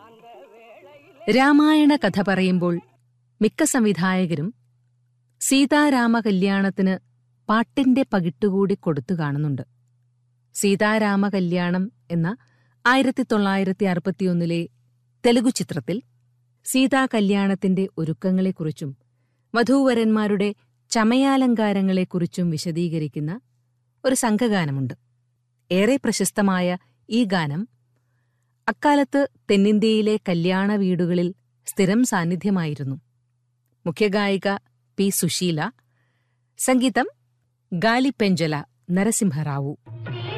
രാമായണ കഥ പറയുമ്പോൾ മിക്ക സംവിധായകരും സീതാരാമ കല്യാണത്തിന് പാട്ടിന്റെ പകിട്ടുകൂടി കൊടുത്തു കാണുന്നുണ്ട് സീതാരാമ കല്യാണം എന്ന ആയിരത്തി തൊള്ളായിരത്തി അറുപത്തിയൊന്നിലെ തെലുഗു ചിത്രത്തിൽ സീതാ കല്യാണത്തിന്റെ ഒരുക്കങ്ങളെക്കുറിച്ചും വധൂവരന്മാരുടെ ചമയാലങ്കാരങ്ങളെക്കുറിച്ചും വിശദീകരിക്കുന്ന ഒരു സംഘഗാനമുണ്ട് ഏറെ പ്രശസ്തമായ ഈ ഗാനം അക്കാലത്ത് തെന്നിന്ത്യയിലെ കല്യാണ വീടുകളിൽ സ്ഥിരം സാന്നിധ്യമായിരുന്നു മുഖ്യഗായിക പി സുശീല സംഗീതം ഗാലിപ്പെഞ്ചല നരസിംഹറാവു శ్రీ